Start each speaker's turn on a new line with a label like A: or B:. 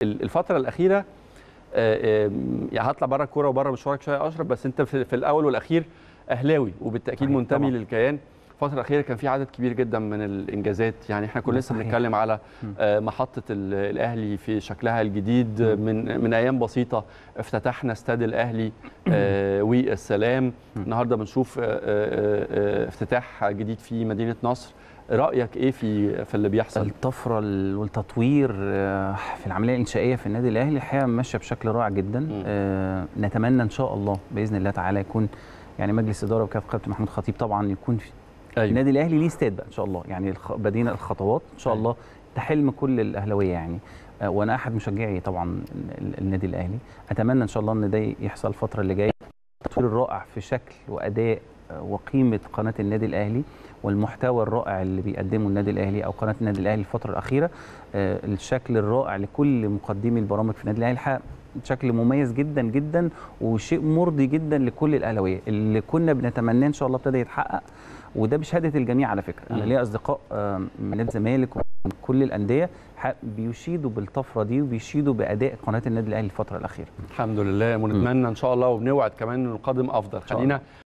A: ال- الفتره الاخيره آه، آم، يعني هطلع بره الكوره وبره مشوارك شويه يا اشرف بس انت في, في الاول والاخير اهلاوي وبالتاكيد
B: صحيح،
A: منتمي
B: طبعاً.
A: للكيان الفترة الأخيرة كان في عدد كبير جدا من الإنجازات يعني احنا كنا لسه
B: صحيح.
A: بنتكلم على
B: مم.
A: آه، محطة ال- الأهلي في شكلها الجديد
B: مم.
A: من من أيام بسيطة افتتحنا استاد الأهلي آه، والسلام
B: مم.
A: النهاردة بنشوف آه، آه، آه، افتتاح جديد في مدينة نصر رأيك إيه في في اللي بيحصل؟
B: الطفره ال- والتطوير آه، في العمليه الانشائيه في النادي الاهلي الحقيقه ماشيه بشكل رائع جدا
A: مم.
B: آه، نتمنى ان شاء الله باذن الله تعالى يكون يعني مجلس اداره وكافه كابتن محمود خطيب طبعا يكون في
A: أيوة.
B: النادي الاهلي ليه استاد بقى ان شاء الله يعني الخ- بدينا الخطوات ان شاء
A: أيوة.
B: الله ده حلم كل الاهلاويه يعني آه، وانا احد مشجعي طبعا ال- النادي الاهلي اتمنى ان شاء الله ان ده يحصل الفتره اللي جايه التطوير الرائع في شكل واداء آه، وقيمه قناه النادي الاهلي والمحتوى الرائع اللي بيقدمه النادي الاهلي او قناه النادي الاهلي الفتره الاخيره آه، الشكل الرائع لكل مقدمي البرامج في النادي الاهلي الحقيقه شكل مميز جدا جدا وشيء مرضي جدا لكل الاهلاويه اللي كنا بنتمناه ان شاء الله ابتدى يتحقق وده بشهاده الجميع على فكره انا
A: مم.
B: ليا اصدقاء آه، من نادي الزمالك ومن كل الانديه حق- بيشيدوا بالطفره دي وبيشيدوا باداء قناه النادي الاهلي الفتره الاخيره
A: الحمد لله ونتمنى إن شاء الله وبنوعد كمان إنه نقدم أفضل
B: شاء
A: خلينا